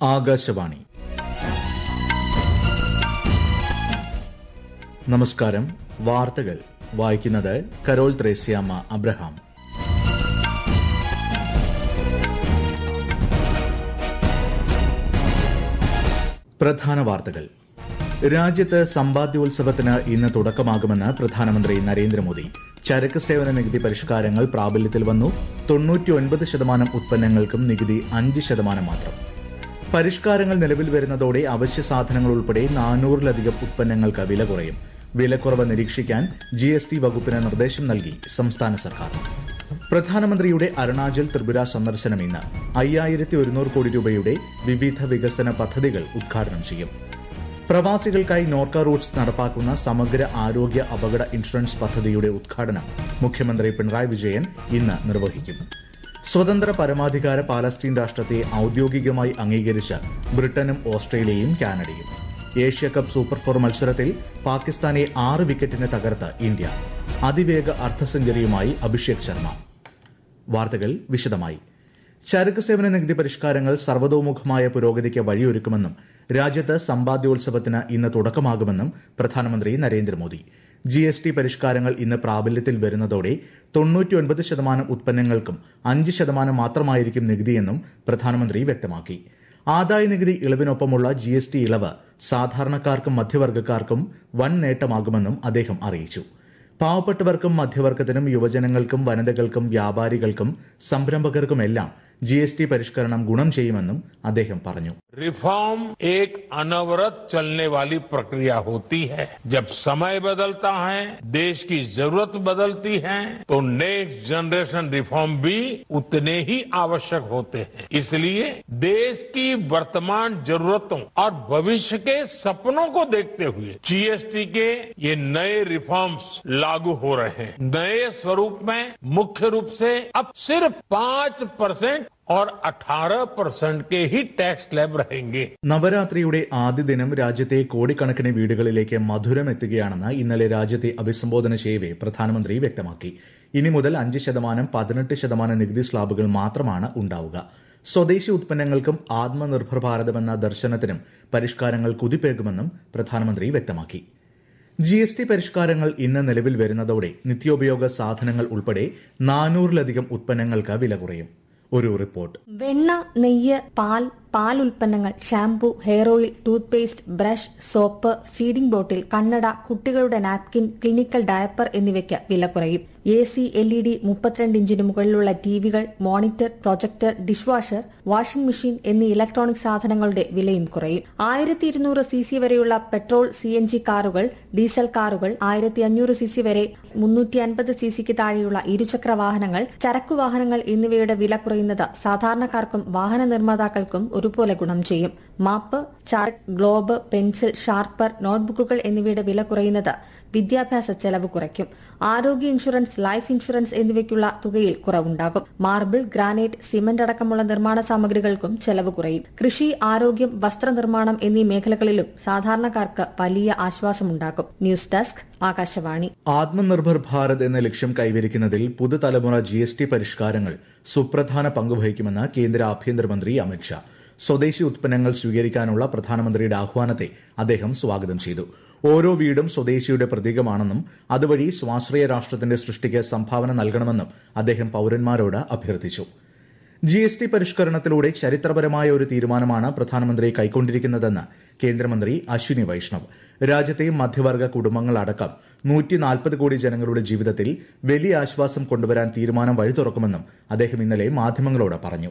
ആകാശവാണി നമസ്കാരം വാർത്തകൾ വായിക്കുന്നത് കരോൾ ത്രേസ്യാമ്മ അബ്രഹാം പ്രധാന വാർത്തകൾ രാജ്യത്ത് സമ്പാദ്യോത്സവത്തിന് ഇന്ന് തുടക്കമാകുമെന്ന് പ്രധാനമന്ത്രി നരേന്ദ്രമോദി ചരക്ക് സേവന നികുതി പരിഷ്കാരങ്ങൾ പ്രാബല്യത്തിൽ വന്നു തൊണ്ണൂറ്റിയൊൻപത് ശതമാനം ഉത്പന്നങ്ങൾക്കും നികുതി അഞ്ച് ശതമാനം മാത്രം പരിഷ്കാരങ്ങൾ നിലവിൽ വരുന്നതോടെ അവശ്യ സാധനങ്ങൾ ഉൾപ്പെടെ നാനൂറിലധികം ഉത്പന്നങ്ങൾക്ക് വില കുറയും വിലക്കുറവ് നിരീക്ഷിക്കാൻ ജി എസ് ടി വകുപ്പിന് നിർദ്ദേശം നൽകി സംസ്ഥാന സർക്കാർ പ്രധാനമന്ത്രിയുടെ അരുണാചൽ ത്രിപുര സന്ദർശനം ഇന്ന് അയ്യായിരത്തി ഒരുന്നൂറ് കോടി രൂപയുടെ വിവിധ വികസന പദ്ധതികൾ ഉദ്ഘാടനം ചെയ്യും പ്രവാസികൾക്കായി നോർക്ക റൂട്ട്സ് നടപ്പാക്കുന്ന സമഗ്ര ആരോഗ്യ അപകട ഇൻഷുറൻസ് പദ്ധതിയുടെ ഉദ്ഘാടനം മുഖ്യമന്ത്രി പിണറായി വിജയൻ ഇന്ന് നിർവഹിക്കും സ്വതന്ത്ര പരമാധികാര പാലസ്തീൻ രാഷ്ട്രത്തെ ഔദ്യോഗികമായി അംഗീകരിച്ച ബ്രിട്ടനും ഓസ്ട്രേലിയയും കാനഡയും ഏഷ്യ കപ്പ് സൂപ്പർ ഫോർ മത്സരത്തിൽ പാകിസ്ഥാനെ ആറ് വിക്കറ്റിന് തകർത്ത് ഇന്ത്യ അതിവേഗ അർദ്ധ സെഞ്ചുറിയുമായി അഭിഷേക് ശർമ്മ വാർത്തകൾ വിശദമായി ചരക്ക് സേവന നികുതി പരിഷ്കാരങ്ങൾ സർവതോമുഖമായ പുരോഗതിക്ക് വഴിയൊരുക്കുമെന്നും രാജ്യത്ത് സമ്പാദ്യോത്സവത്തിന് ഇന്ന് തുടക്കമാകുമെന്നും പ്രധാനമന്ത്രി നരേന്ദ്രമോദി ജി എസ് ടി പരിഷ്കാരങ്ങൾ ഇന്ന് പ്രാബല്യത്തിൽ വരുന്നതോടെ തൊണ്ണൂറ്റിയൊൻപത് ശതമാനം ഉത്പന്നങ്ങൾക്കും അഞ്ച് ശതമാനം മാത്രമായിരിക്കും നികുതിയെന്നും പ്രധാനമന്ത്രി വ്യക്തമാക്കി ആദായ നികുതി ഇളവിനൊപ്പമുള്ള ജി എസ് ടി ഇളവ് സാധാരണക്കാർക്കും മധ്യവർഗക്കാർക്കും വൻ നേട്ടമാകുമെന്നും അദ്ദേഹം അറിയിച്ചു പാവപ്പെട്ടവർക്കും മധ്യവർഗത്തിനും യുവജനങ്ങൾക്കും വനിതകൾക്കും വ്യാപാരികൾക്കും സംരംഭകർക്കുമെല്ലാം ജി എസ് ടി പരിഷ്കരണം ഗുണം ചെയ്യുമെന്നും അദ്ദേഹം പറഞ്ഞു रिफॉर्म एक अनवरत चलने वाली प्रक्रिया होती है जब समय बदलता है देश की जरूरत बदलती है तो नेक्स्ट जनरेशन रिफॉर्म भी उतने ही आवश्यक होते हैं इसलिए देश की वर्तमान जरूरतों और भविष्य के सपनों को देखते हुए जीएसटी के ये नए रिफॉर्म्स लागू हो रहे हैं नए स्वरूप में मुख्य रूप से अब सिर्फ पांच परसेंट और 18 परसेंट के ही टैक्स स्लैब रहेंगे നവരാത്രിയുടെ ആദ്യ ദിനം രാജ്യത്തെ കോടിക്കണക്കിന് വീടുകളിലേക്ക് മധുരം എത്തുകയാണെന്ന് ഇന്നലെ രാജ്യത്തെ അഭിസംബോധന ചെയ്യവെ പ്രധാനമന്ത്രി വ്യക്തമാക്കി ഇനി മുതൽ അഞ്ച് ശതമാനം പതിനെട്ട് ശതമാനം നികുതി സ്ലാബുകൾ മാത്രമാണ് ഉണ്ടാവുക സ്വദേശി ഉത്പന്നങ്ങൾക്കും ആത്മനിർഭർ ഭാരതം എന്ന ദർശനത്തിനും പരിഷ്കാരങ്ങൾ കുതിപ്പേകുമെന്നും പ്രധാനമന്ത്രി വ്യക്തമാക്കി ജി എസ് ടി പരിഷ്കാരങ്ങൾ ഇന്ന് നിലവിൽ വരുന്നതോടെ നിത്യോപയോഗ സാധനങ്ങൾ ഉൾപ്പെടെ നാനൂറിലധികം ഉത്പന്നങ്ങൾക്ക് വില കുറയും ഒരു റിപ്പോർട്ട് വെണ്ണ നെയ്യ് പാൽ പാൽ ഉൽപ്പന്നങ്ങൾ shampoo hair oil tooth paste brush soap feeding bottle കണ്ണട കുട്ടികളുടെ നാപ്കിൻ ക്ലിനിക്കൽ ഡയപ്പർ എന്നിവയ്ക്ക് വില കുറയും A C L E D മുപ്പത്തിരണ്ട് ഇഞ്ചിന് മുകളിലുള്ള ടിവികൾ monitor projector dish washer washing machine എന്നീ ഇലക്ട്രോണിക് സാധനങ്ങളുടെ വിലയും കുറയും ആയിരത്തി ഇരുന്നൂറ് സി സി വരെയുള്ള പെട്രോൾ സി എൻ ജി കാറുകൾ ഡീസൽ കാറുകൾ ആയിരത്തി അഞ്ഞൂറ് സി സി വരെ മുന്നൂറ്റി അൻപത് സി സിക്ക് താഴെയുള്ള ഇരുചക്ര വാഹനങ്ങൾ ചരക്കു വാഹനങ്ങൾ എന്നിവയുടെ വില കുറയുന്നത് സാധാരണക്കാർക്കും വാഹന നിർമ്മാതാക്കൾക്കും ഒരുപോലെ ഗുണം ചെയ്യും map chart globe pencil sharper നോട്ട്ബുക്കുകൾ എന്നിവയുടെ വില കുറയുന്നത് വിദ്യാഭ്യാസ ചെലവ് കുറയ്ക്കും ആരോഗ്യ ഇൻഷുറൻസ് ലൈഫ് ഇൻഷുറൻസ് എന്നിവയ്ക്കുള്ള തുകയിൽ കുറവുണ്ടാകും മാർബിൾ ഗ്രാനൈറ്റ് സിമന്റ് അടക്കമുള്ള നിർമ്മാണ സാമഗ്രികൾക്കും ചെലവ് കുറയും കൃഷി ആരോഗ്യം വസ്ത്രനിർമ്മാണം എന്നീ മേഖലകളിലും സാധാരണക്കാർക്ക് വലിയ ആശ്വാസമുണ്ടാകും ന്യൂസ് ഡെസ്ക് ആകാശവാണി ആത്മനിർഭർ ഭാരത് എന്ന ലക്ഷ്യം കൈവരിക്കുന്നതിൽ പുതുതലമുറ ജി എസ് ടി പരിഷ്കാരങ്ങൾ സുപ്രധാന പങ്കുവഹിക്കുമെന്ന് കേന്ദ്ര ആഭ്യന്തരമന്ത്രി അമിത്ഷാ സ്വദേശി ഉത്പന്നങ്ങൾ സ്വീകരിക്കാനുള്ള പ്രധാനമന്ത്രിയുടെ ആഹ്വാനത്തെ അദ്ദേഹം സ്വാഗതം ചെയ്തു ഓരോ വീടും സ്വദേശിയുടെ പ്രതീകമാണെന്നും അതുവഴി സ്വാശ്രയ രാഷ്ട്രത്തിന്റെ സൃഷ്ടിക്ക് സംഭാവന നൽകണമെന്നും അദ്ദേഹം പൌരന്മാരോട് അഭ്യർത്ഥിച്ചു ജി എസ് ടി പരിഷ്കരണത്തിലൂടെ ചരിത്രപരമായ ഒരു തീരുമാനമാണ് പ്രധാനമന്ത്രി കൈക്കൊണ്ടിരിക്കുന്നതെന്ന് കേന്ദ്രമന്ത്രി അശ്വിനി വൈഷ്ണവ് രാജ്യത്തെ മധ്യവർഗ കുടുംബങ്ങളടക്കം നൂറ്റി നാൽപ്പത് കോടി ജനങ്ങളുടെ ജീവിതത്തിൽ വലിയ ആശ്വാസം കൊണ്ടുവരാൻ തീരുമാനം വഴി തുറക്കുമെന്നും അദ്ദേഹം ഇന്നലെ മാധ്യമങ്ങളോട് പറഞ്ഞു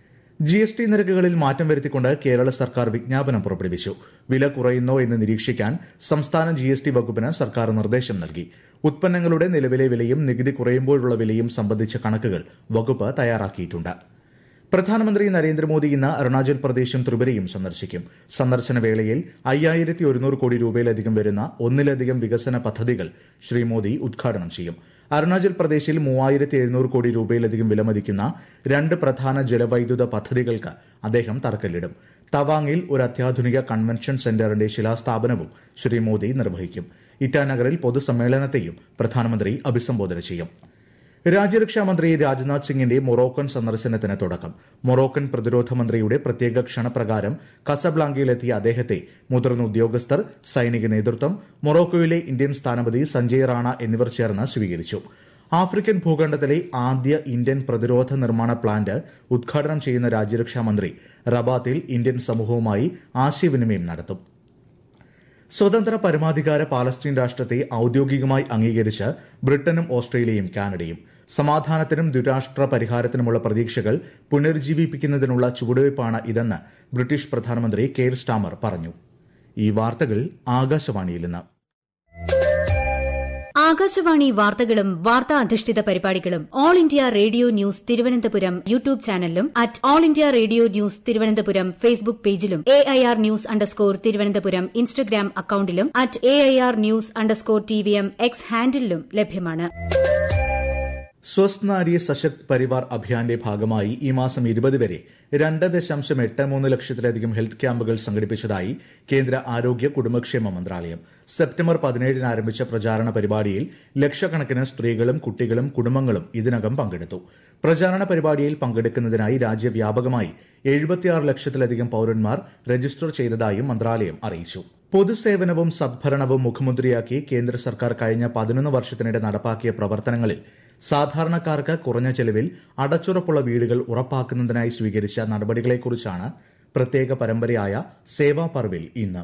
ജി എസ് ടി നിരക്കുകളിൽ മാറ്റം വരുത്തിക്കൊണ്ട് കേരള സർക്കാർ വിജ്ഞാപനം പുറപ്പെടുവിച്ചു വില കുറയുന്നോ എന്ന് നിരീക്ഷിക്കാൻ സംസ്ഥാന ജി എസ് ടി വകുപ്പിന് സർക്കാർ നിർദ്ദേശം നൽകി ഉത്പന്നങ്ങളുടെ നിലവിലെ വിലയും നികുതി കുറയുമ്പോഴുള്ള വിലയും സംബന്ധിച്ച കണക്കുകൾ വകുപ്പ് തയ്യാറാക്കിയിട്ടുണ്ട് പ്രധാനമന്ത്രി നരേന്ദ്രമോദി ഇന്ന് അരുണാചൽ പ്രദേശും ത്രിപുരയും സന്ദർശിക്കും സന്ദർശന വേളയിൽ അയ്യായിരത്തി ഒരുന്നൂറ് കോടി രൂപയിലധികം വരുന്ന ഒന്നിലധികം വികസന പദ്ധതികൾ ശ്രീ മോദി ഉദ്ഘാടനം ചെയ്യും അരുണാചൽ പ്രദേശിൽ മൂവായിരത്തി എഴുന്നൂറ് കോടി രൂപയിലധികം വിലമതിക്കുന്ന രണ്ട് പ്രധാന ജലവൈദ്യുത പദ്ധതികൾക്ക് അദ്ദേഹം തറക്കല്ലിടും തവാങ്ങിൽ ഒരു അത്യാധുനിക കൺവെൻഷൻ സെന്ററിന്റെ ശിലാസ്ഥാപനവും ശ്രീ മോദി നിർവഹിക്കും ഇറ്റാനഗറിൽ പൊതുസമ്മേളനത്തെയും പ്രധാനമന്ത്രി അഭിസംബോധന ചെയ്യും രാജ്യരക്ഷാ മന്ത്രി രാജ്നാഥ് സിംഗിന്റെ മൊറോക്കൻ സന്ദർശനത്തിന് തുടക്കം മൊറോക്കൻ പ്രതിരോധ മന്ത്രിയുടെ പ്രത്യേക ക്ഷണപ്രകാരം കസബ്ലാങ്കയിലെത്തിയ അദ്ദേഹത്തെ മുതിർന്ന ഉദ്യോഗസ്ഥർ സൈനിക നേതൃത്വം മൊറോക്കോയിലെ ഇന്ത്യൻ സ്ഥാനപതി സഞ്ജയ് റാണ എന്നിവർ ചേർന്ന് സ്വീകരിച്ചു ആഫ്രിക്കൻ ഭൂഖണ്ഡത്തിലെ ആദ്യ ഇന്ത്യൻ പ്രതിരോധ നിർമ്മാണ പ്ലാന്റ് ഉദ്ഘാടനം ചെയ്യുന്ന രാജ്യരക്ഷാ മന്ത്രി റബാത്തിൽ ഇന്ത്യൻ സമൂഹവുമായി ആശയവിനിമയം നടത്തും സ്വതന്ത്ര പരമാധികാര പാലസ്തീൻ രാഷ്ട്രത്തെ ഔദ്യോഗികമായി അംഗീകരിച്ച് ബ്രിട്ടനും ഓസ്ട്രേലിയയും കാനഡയും സമാധാനത്തിനും ദ്വിരാഷ്ട്ര പരിഹാരത്തിനുമുള്ള പ്രതീക്ഷകൾ പുനരുജ്ജീവിപ്പിക്കുന്നതിനുള്ള ചുവടുവയ്പ്പാണ് ഇതെന്ന് ബ്രിട്ടീഷ് പ്രധാനമന്ത്രി കെയർ സ്റ്റാമർ പറഞ്ഞു ഈ വാർത്തകൾ ആകാശവാണിയിൽ നിന്ന് ആകാശവാണി വാർത്തകളും വാർത്താ അധിഷ്ഠിത പരിപാടികളും All India Radio news Thiruvananthapuram YouTube ചാനലിലും at All India Radio news Thiruvananthapuram Facebook പേജിലും A I R news underscore Thiruvananthapuram Instagram അക്കൌണ്ടിലും at A I R news underscore T V M X ഹാൻഡിലും ലഭ്യമാണ് സ്വസ്ഥ് നാരി സശക്ത് പരിവാർ അഭിയാന്റെ ഭാഗമായി ഈ മാസം ഇരുപത് വരെ രണ്ട് ദശാംശം എട്ട് മൂന്ന് ലക്ഷത്തിലധികം ഹെൽത്ത് ക്യാമ്പുകൾ സംഘടിപ്പിച്ചതായി കേന്ദ്ര ആരോഗ്യ കുടുംബക്ഷേമ മന്ത്രാലയം സെപ്റ്റംബർ പതിനേഴിന് ആരംഭിച്ച പ്രചാരണ പരിപാടിയിൽ ലക്ഷക്കണക്കിന് സ്ത്രീകളും കുട്ടികളും കുടുംബങ്ങളും ഇതിനകം പങ്കെടുത്തു പ്രചാരണ പരിപാടിയിൽ പങ്കെടുക്കുന്നതിനായി രാജ്യവ്യാപകമായി എഴുപത്തിയാറ് ലക്ഷത്തിലധികം പൌരന്മാർ രജിസ്റ്റർ ചെയ്തതായും മന്ത്രാലയം അറിയിച്ചു പൊതുസേവനവും സദ്ഭരണവും മുഖമുദ്രയാക്കി കേന്ദ്ര സർക്കാർ കഴിഞ്ഞ പതിനൊന്ന് വർഷത്തിനിടെ നടപ്പാക്കിയ പ്രവർത്തനങ്ങളിൽ സാധാരണക്കാർക്ക് കുറഞ്ഞ ചെലവിൽ അടച്ചുറപ്പുള്ള വീടുകൾ ഉറപ്പാക്കുന്നതിനായി സ്വീകരിച്ച നടപടികളെക്കുറിച്ചാണ് പ്രത്യേക പരമ്പരയായ സേവാ പർവിൽ ഇന്ന്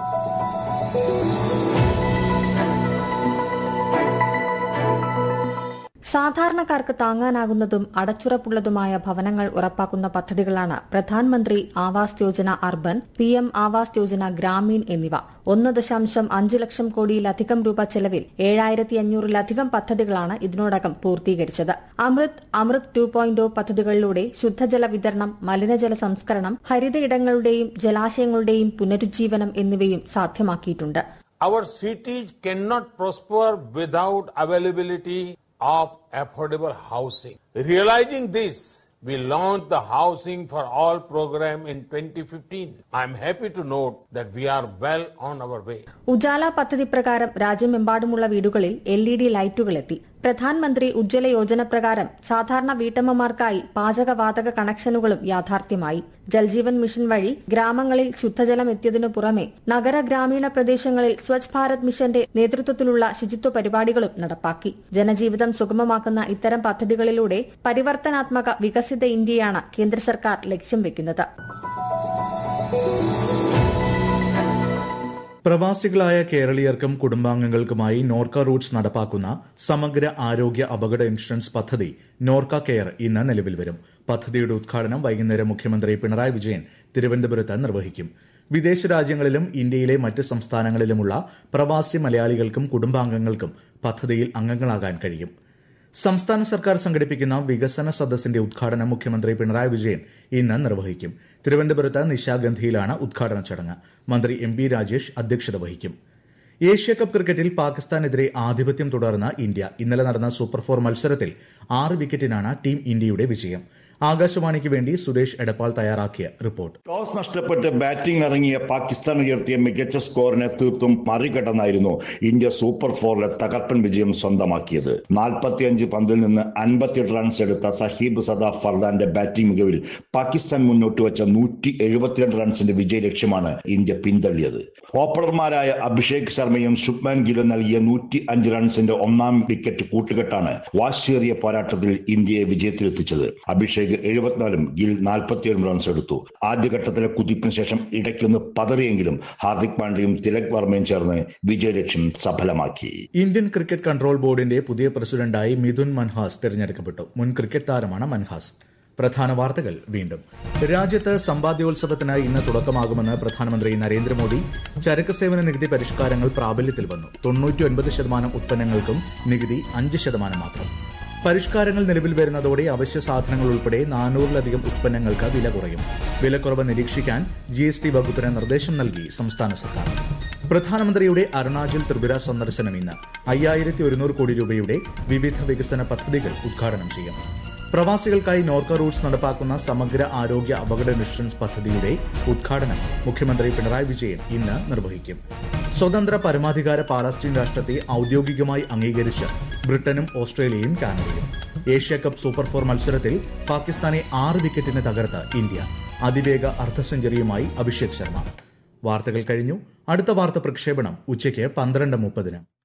സാധാരണക്കാർക്ക് താങ്ങാനാകുന്നതും അടച്ചുറപ്പുള്ളതുമായ ഭവനങ്ങൾ ഉറപ്പാക്കുന്ന പദ്ധതികളാണ് പ്രധാനമന്ത്രി Awas Yojana urban P M Awas Yojana Gramin എന്നിവ ഒന്ന് ദശാംശം അഞ്ച് ലക്ഷം കോടിയിലധികം രൂപ ചെലവിൽ ഏഴായിരത്തി അഞ്ഞൂറിലധികം പദ്ധതികളാണ് ഇതിനോടകം പൂർത്തീകരിച്ചത് അമൃത് അമൃത് ടു പോയിന്റ് പദ്ധതികളിലൂടെ ശുദ്ധജല വിതരണം മലിനജല സംസ്കരണം ഹരിത ഇടങ്ങളുടെയും ജലാശയങ്ങളുടെയും പുനരുജ്ജീവനം എന്നിവയും സാധ്യമാക്കിയിട്ടുണ്ട് Our cities cannot prosper without availability of affordable housing. Realizing this, we launched the Housing for All program in 2015. I am happy to note that we are well on our way. Ujala പദ്ധതി പ്രകാരം രാജ്യമെമ്പാടുമുള്ള വീടുകളിൽ L E D ലൈറ്റുകൾ എത്തി പ്രധാനമന്ത്രി ഉജ്ജ്വല യോജന പ്രകാരം സാധാരണ വീട്ടമ്മമാർക്കായി പാചകവാതക കണക്ഷനുകളും യാഥാർത്ഥ്യമായി ജൽജീവൻ മിഷൻ വഴി ഗ്രാമങ്ങളിൽ ശുദ്ധജലം എത്തിയതിനു പുറമെ നഗര ഗ്രാമീണ പ്രദേശങ്ങളിൽ സ്വച്ഛ് ഭാരത് മിഷന്റെ നേതൃത്വത്തിലുള്ള ശുചിത്വ പരിപാടികളും നടപ്പാക്കി ജനജീവിതം സുഗമമാക്കുന്ന ഇത്തരം പദ്ധതികളിലൂടെ പരിവർത്തനാത്മക വികസിത ഇന്ത്യയാണ് കേന്ദ്ര സർക്കാർ ലക്ഷ്യം വെക്കുന്നത് പ്രവാസികളായ കേരളീയർക്കും കുടുംബാംഗങ്ങൾക്കുമായി നോർക്ക റൂട്ട്സ് നടപ്പാക്കുന്ന സമഗ്ര ആരോഗ്യ അപകട ഇൻഷുറൻസ് പദ്ധതി നോർക്ക കെയർ ഇന്ന് നിലവിൽ വരും പദ്ധതിയുടെ ഉദ്ഘാടനം വൈകുന്നേരം മുഖ്യമന്ത്രി പിണറായി വിജയൻ തിരുവനന്തപുരത്ത് നിർവഹിക്കും വിദേശ രാജ്യങ്ങളിലും ഇന്ത്യയിലെ മറ്റ് സംസ്ഥാനങ്ങളിലുമുള്ള പ്രവാസി മലയാളികൾക്കും കുടുംബാംഗങ്ങൾക്കും പദ്ധതിയിൽ അംഗങ്ങളാകാൻ കഴിയും സംസ്ഥാന സർക്കാർ സംഘടിപ്പിക്കുന്ന വികസന സദസ്സിന്റെ ഉദ്ഘാടനം മുഖ്യമന്ത്രി പിണറായി വിജയൻ ഇന്ന് നിർവഹിക്കും തിരുവനന്തപുരത്ത് നിശാഗന്ധിയിലാണ് ഉദ്ഘാടന ചടങ്ങ് മന്ത്രി എം ബി രാജേഷ് അധ്യക്ഷത വഹിക്കും ഏഷ്യാകപ്പ് ക്രിക്കറ്റിൽ പാകിസ്ഥാനെതിരെ ആധിപത്യം തുടർന്ന ഇന്ത്യ ഇന്നലെ നടന്ന സൂപ്പർ ഫോർ മത്സരത്തിൽ ആറ് വിക്കറ്റിനാണ് ടീം ഇന്ത്യയുടെ വിജയം ആകാശവാണിക്ക് വേണ്ടി സുരേഷ് എടപ്പാൾ തയ്യാറാക്കിയ റിപ്പോർട്ട് ടോസ് നഷ്ടപ്പെട്ട് ബാറ്റിംഗ് ഇറങ്ങിയ പാകിസ്ഥാൻ ഉയർത്തിയ മികച്ച സ്കോറിനെ തീർത്തും മറികടന്നായിരുന്നു ഇന്ത്യ സൂപ്പർ ഫോറിലെ തകർപ്പൻ വിജയം സ്വന്തമാക്കിയത് നാൽപ്പത്തിയഞ്ച് പന്തിൽ നിന്ന് അൻപത്തിയെട്ട് റൺസ് എടുത്ത സഹീബ് സദാഫ് ഫർദാന്റെ ബാറ്റിംഗ് മികവിൽ പാകിസ്ഥാൻ മുന്നോട്ട് വെച്ച നൂറ്റി എഴുപത്തിരണ്ട് റൺസിന്റെ വിജയ ലക്ഷ്യമാണ് ഇന്ത്യ പിന്തള്ളിയത് ഓപ്പണർമാരായ അഭിഷേക് ശർമ്മയും ശുഭ്മാൻ ഗിലും നൽകിയ നൂറ്റി അഞ്ച് റൺസിന്റെ ഒന്നാം വിക്കറ്റ് കൂട്ടുകെട്ടാണ് വാശിയേറിയ പോരാട്ടത്തിൽ ഇന്ത്യയെ വിജയത്തിലെത്തിച്ചത് അഭിഷേക് എഴുപത്തിനാലും ഗിൽ നാൽപ്പത്തിയേഴും റൺസ് എടുത്തു ആദ്യഘട്ടത്തിലെ കുതിപ്പിന് ശേഷം ഇടയ്ക്കൊന്ന് പതറിയെങ്കിലും ഹാർദിക് പാണ്ഡ്യയും തിലക് വർമ്മയും ചേർന്ന് വിജയലക്ഷ്യം സഫലമാക്കി ഇന്ത്യൻ ക്രിക്കറ്റ് കൺട്രോൾ ബോർഡിന്റെ പുതിയ പ്രസിഡന്റായി മിഥുൻ മൻഹാസ് തെരഞ്ഞെടുക്കപ്പെട്ടു മുൻ ക്രിക്കറ്റ് താരമാണ് മൻഹാസ് പ്രധാന വാർത്തകൾ വീണ്ടും രാജ്യത്ത് സമ്പാദ്യോത്സവത്തിന് ഇന്ന് തുടക്കമാകുമെന്ന് പ്രധാനമന്ത്രി നരേന്ദ്രമോദി ചരക്ക് സേവന നികുതി പരിഷ്കാരങ്ങൾ പ്രാബല്യത്തിൽ വന്നു തൊണ്ണൂറ്റിയൊൻപത് ശതമാനം ഉത്പന്നങ്ങൾക്കും നികുതി അഞ്ച് ശതമാനം മാത്രം പരിഷ്കാരങ്ങൾ നിലവിൽ വരുന്നതോടെ അവശ്യ സാധനങ്ങൾ ഉൾപ്പെടെ നാനൂറിലധികം ഉത്പന്നങ്ങൾക്ക് വില കുറയും വിലക്കുറവ് നിരീക്ഷിക്കാൻ ജി എസ് ടി വകുപ്പിന് നിർദ്ദേശം നൽകി സംസ്ഥാന സർക്കാർ പ്രധാനമന്ത്രിയുടെ അരുണാചൽ ത്രിപുര സന്ദർശനം ഇന്ന് അയ്യായിരത്തി ഒരുന്നൂറ് കോടി രൂപയുടെ വിവിധ വികസന പദ്ധതികൾ ഉദ്ഘാടനം ചെയ്യും പ്രവാസികൾക്കായി നോർക്ക റൂട്ട്സ് നടപ്പാക്കുന്ന സമഗ്ര ആരോഗ്യ അപകട ഇൻഷുറൻസ് പദ്ധതിയുടെ ഉദ്ഘാടനം മുഖ്യമന്ത്രി പിണറായി വിജയൻ ഇന്ന് നിർവഹിക്കും സ്വതന്ത്ര പരമാധികാര പാലസ്തീൻ രാഷ്ട്രത്തെ ഔദ്യോഗികമായി അംഗീകരിച്ച് ബ്രിട്ടനും ഓസ്ട്രേലിയയും കാനഡയും ഏഷ്യ കപ്പ് സൂപ്പർ ഫോർ മത്സരത്തിൽ പാകിസ്ഥാനെ ആറ് വിക്കറ്റിന് തകർത്ത് ഇന്ത്യ അതിവേഗ അർദ്ധ സെഞ്ചുറിയുമായി അഭിഷേക് ശർമ്മ വാർത്തകൾ കഴിഞ്ഞു അടുത്ത വാർത്ത പ്രക്ഷേപണം ഉച്ചയ്ക്ക് പന്ത്രണ്ട് മുപ്പതിന്